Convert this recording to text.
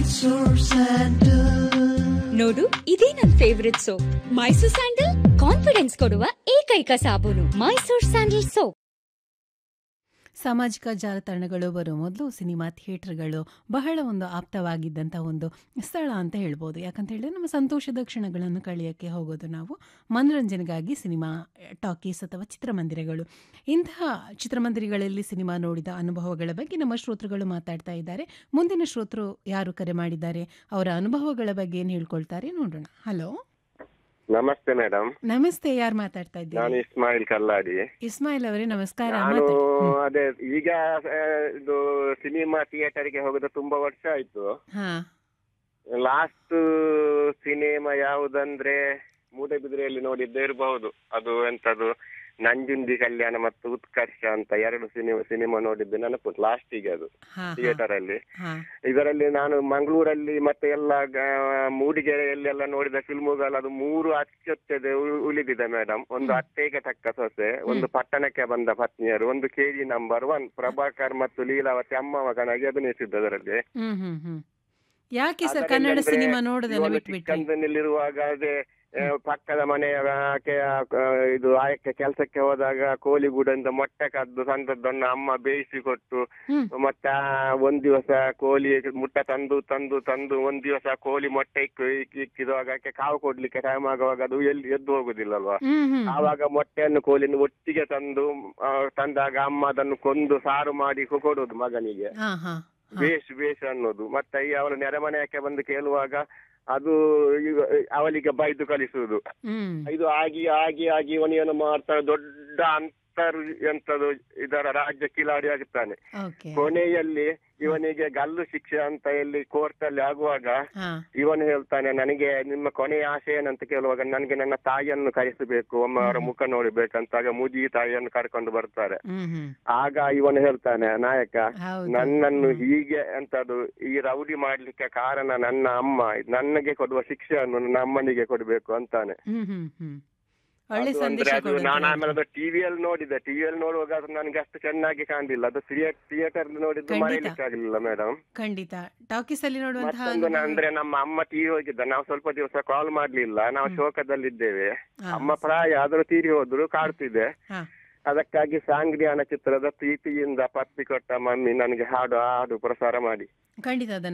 ನೋಡು ಇದೇ ನನ್ favourite soap Mysore sandal confidence ಕೊಡುವ ಏಕೈಕ ಸಾಬೂನು ಮೈಸೂರ್ ಸ್ಯಾಂಡಲ್ ಸೋಪ್ ಸಾಮಾಜಿಕ ಜಾಲತಾಣಗಳು ಬರೋ ಮೊದಲು ಸಿನಿಮಾ ಥಿಯೇಟರ್ಗಳು ಬಹಳ ಒಂದು ಆಪ್ತವಾಗಿದ್ದಂಥ ಒಂದು ಸ್ಥಳ ಅಂತ ಹೇಳ್ಬೋದು ಯಾಕಂತ ಹೇಳಿದ್ರೆ ನಮ್ಮ ಸಂತೋಷದ ಕ್ಷಣಗಳನ್ನು ಕಳೆಯೋಕ್ಕೆ ಹೋಗೋದು ನಾವು ಮನೋರಂಜನೆಗಾಗಿ ಸಿನಿಮಾ ಟಾಕೀಸ್ ಅಥವಾ ಚಿತ್ರಮಂದಿರಗಳು ಇಂತಹ ಚಿತ್ರಮಂದಿರಗಳಲ್ಲಿ ಸಿನಿಮಾ ನೋಡಿದ ಅನುಭವಗಳ ಬಗ್ಗೆ ನಮ್ಮ ಶ್ರೋತೃಗಳು ಮಾತಾಡ್ತಾ ಇದ್ದಾರೆ ಮುಂದಿನ ಶ್ರೋತೃ ಯಾರು ಕರೆ ಮಾಡಿದ್ದಾರೆ ಅವರ ಅನುಭವಗಳ ಬಗ್ಗೆ ಏನು ಹೇಳ್ಕೊಳ್ತಾರೆ ನೋಡೋಣ ಹಲೋ ನಮಸ್ತೆ ಮೇಡಮ್ ನಮಸ್ತೆ ಯಾರು ಮಾತಾಡ್ತಾ ನಾನು ಇದ್ದೀರಿ ಇಸ್ಮಾಯಿಲ್ ಕಲ್ಲಾಡಿ ಇಸ್ಮಾಯಿಲ್ ಅವರೇ ನಮಸ್ಕಾರ ನಾನು ಮಾತಾಡಿ ಹ್ಮ್. ಅದೇ ಈಗ ಆ, ಇದು ಸಿನಿಮಾ ಥಿಯೇಟರ್ಗೆ ಹೋಗೋದು ತುಂಬಾ ವರ್ಷ ಆಯ್ತು ಹಾ ಲಾಸ್ಟ್ ಸಿನಿಮಾ ಯಾವುದಂದ್ರೆ ಮೂಡಬಿದ್ರೆಯಲ್ಲಿ ನೋಡಿದ್ದೇ ಇರಬಹುದು ಅದು ಎಂತದು ನಂಜುಂಡಿ ಕಲ್ಯಾಣ ಮತ್ತು ಉತ್ಕರ್ಷ ಅಂತ ಎರಡು ಸಿನಿಮಾ ಸಿನಿಮಾ ನೋಡಿದ್ದೆ ನೆನಪು ಲಾಸ್ಟಿಗೆ ಅದು ಹಾ ಥಿಯೇಟರ್ ಅಲ್ಲಿ ಹಾ ಇದರಲ್ಲಿ ನಾನು ಮಂಗಳೂರಲ್ಲಿ ಮತ್ತೆ ಎಲ್ಲ ಗ- ಮೂಡಿಗೆರೆಯಲ್ಲಿ ಎಲ್ಲ ನೋಡಿದ ಫಿಲ್ಮುಗಳು ಅದು ಮೂರು ಅಚ್ಚೊತ್ತದೆ ಉ- ಉಳಿದಿದೆ ಮೇಡಮ್ ಒಂದು ಅತ್ತೆಗೆ ತಕ್ಕ ಸೊಸೆ ಒಂದು ಪಟ್ಟಣಕ್ಕೆ ಬಂದ ಪತ್ನಿಯರು ಒಂದು ಕೆಜಿ ನಂಬರ್ ಒನ್ ಪ್ರಭಾಕರ್ ಮತ್ತು ಲೀಲಾವತಿ ಅಮ್ಮ ಮಗನಾಗಿ ಅಭಿನಯಿಸಿದ್ದು ಅದರಲ್ಲಿ ಹ್ಮ್ ಹ್ಮ್ ಹ್ಮ್ ಯಾಕೆ ಸರ್ ಅದರಲ್ಲಿ ಕನ್ನಡ ಅಂದ್ರೆ ಸಿನಿಮಾ ನೋಡೋದನ್ನ ಇವಳು ಬಿಟ್ಬಿಟ್ರಿ ಚಿಕ್ಕಂದಿನಲ್ಲಿರುವಾಗ ಅದೇ ಆ, ಪಕ್ಕದ ಮನೆಯ ಆಕೆ ಆ, ಇದು ಆಯಕ್ಕೆ ಕೆಲಸಕ್ಕೆ ಹೋದಾಗ ಕೋಳಿಗೂಡದಿಂದ ಮೊಟ್ಟೆ ಕದ್ದು ತಂದದ್ದನ್ನು ಅಮ್ಮ ಬೇಯಿಸಿ ಕೊಟ್ಟು ಹ್ಮ್ ಮತ್ತೆ ಆ ಒಂದ್ ದಿವಸ ಕೋಳಿ ಮುಟ್ಟೆ ತಂದು ತಂದು ತಂದು ಒಂದ್ ದಿವಸ ಕೋಳಿ ಮೊಟ್ಟೆ ಇಕ್ಕು ಇಕ್- ಇಕ್ಕಿದುವಾಗ ಆಕೆ ಕಾವು ಕೊಡ್ಲಿಕ್ಕೆ ಟೈಮ್ ಆಗುವಾಗ ಅದು ಎಲ್ಲಿ ಎದ್ದು ಹೋಗುದಿಲ್ಲಲ್ವಾ ಹ್ಮ್ ಹ್ಮ್ ಆವಾಗ ಮೊಟ್ಟೆಯನ್ನು ಕೋಲಿನ ಒಟ್ಟಿಗೆ ತಂದು ಆ, ತಂದಾಗ ಅಮ್ಮ ಅದನ್ನು ಕೊಂದು ಸಾರು ಮಾಡಿ ಕೊಡೋದು ಮಗನಿಗೆ ಹಾ ಹಾ ಹಾ. ಬೇಷ್ ಬೇಷ್ ಅನ್ನೋದು ಮತ್ತೆ ಈ ಅವಳು ನೆರೆಮನೆಯಕ್ಕೆ ಬಂದು ಕೇಳುವಾಗ ಅದು ಈಗ ಅವಳಿಗೆ ಬೈದು ಕಲಿಸುವುದು ಹ್ಮ್ ಇದು ಆಗಿ ಆಗಿ ಆಗಿ ಇವನೇನು ಮಾಡ್ತಾನೆ ದೊಡ್ಡ ಅಂತರ್ ಎಂತದು ಇದರ ರಾಜ್ಯ ಕಿಲಾಡಿ ಆಗುತ್ತಾನೆ ಓಕೆ ಕೊನೆಯಲ್ಲಿ ಇವನಿಗೆ ಗಲ್ಲು ಶಿಕ್ಷೆ ಅಂತ ಇಲ್ಲಿ ಕೋರ್ಟ್ ಅಲ್ಲಿ ಆಗುವಾಗ ಹಾ ಇವನು ಹೇಳ್ತಾನೆ ನನಗೆ ನಿಮ್ಮ ಕೊನೆಯ ಆಸೆ ಏನಂತ ಕೇಳುವಾಗ ನನಗೆ ನನ್ನ ತಾಯಿಯನ್ನು ಕರೆಸಬೇಕು ಒಮ್ಮೆ ಅವರ ಮುಖ ನೋಡ್ಬೇಕಂತ ಆಗ ಮುದಿ ತಾಯಿಯನ್ನು ಕರ್ಕೊಂಡು ಬರ್ತಾರೆ ಹ್ಮ್ ಹ್ಮ್ ಆಗ ಇವನು ಹೇಳ್ತಾನೆ ನಾಯಕ ಹೌದು ನನ್ನನ್ನು ಹೀಗೆ ಎಂತದು ಈ ರೌಡಿ ಮಾಡ್ಲಿಕ್ಕೆ ಕಾರಣ ನನ್ನ ಅಮ್ಮ ನನಗೆ ಕೊಡುವ ಶಿಕ್ಷೆಯನ್ನು ನನ್ನ ಅಮ್ಮನಿಗೆ ಕೊಡ್ಬೇಕು ಅಂತಾನೆ ಹ್ಮ್ ಹ್ಮ್ ಹ್ಮ್ ಒಳ್ಳೆ ಅದು ಸಂದೇಶ ಅಂದ್ರೆ ಅದು ನಾನು ಆಮೇಲೆ ಕೊಡುತ್ತೆ ಅದು ಟಿವಿಯಲ್ಲಿ ನೋಡಿದೆ ಟಿವಿಯಲ್ಲಿ ನೋಡುವಾಗ ಅದು ನನಗೆ ಅಷ್ಟು ಚೆನ್ನಾಗಿ ಕಾಣಲಿಲ್ಲ ಅದು ಥಿಯೇಟರ್ ನೋಡಿದ್ದು ಖಂಡಿತ. ಮರೆಯಲಿಕ್ಕೆ ಆಗಲಿಲ್ಲ ಮೇಡಮ್ ಖಂಡಿತ ಟಾಕೀಸ್ ಅಲ್ಲಿ ನೋಡುವಂತಹ ಮತ್ತೊಂದು ನ- ಅನುಭವ- ಅಂದ್ರೆ ನಮ್ಮ ಅಮ್ಮ ತೀರಿ ಹೋಗಿದ್ದ ನಾವು ಸ್ವಲ್ಪ ದಿವಸ ಕಾಲ್ ಮಾಡ್ಲಿಲ್ಲ ನಾವು ಹ್ಮ್. ಶೋಕದಲ್ಲಿದ್ದೇವೆ ಹಾ, ಅಮ್ಮ ಪ್ರಾಯ ಆದ್ರೂ ತೀರಿ ಹೋದ್ರು ಕಾಡ್ತಿದೆ ಹಾ ಅದಕ್ಕಾಗಿ ಸಾಂಗ್ರಿಯಾನ ಚಿತ್ರದ ಪ್ರೀತಿಯಿಂದ ಪತ್ತಿ ಕೊಟ್ಟ ಮಮ್ಮಿ ನನಗೆ ಹಾಡು ಹಾಡು ಪ್ರಸಾರ ಮಾಡಿ ಖಂಡಿತ ಅದನ್ನ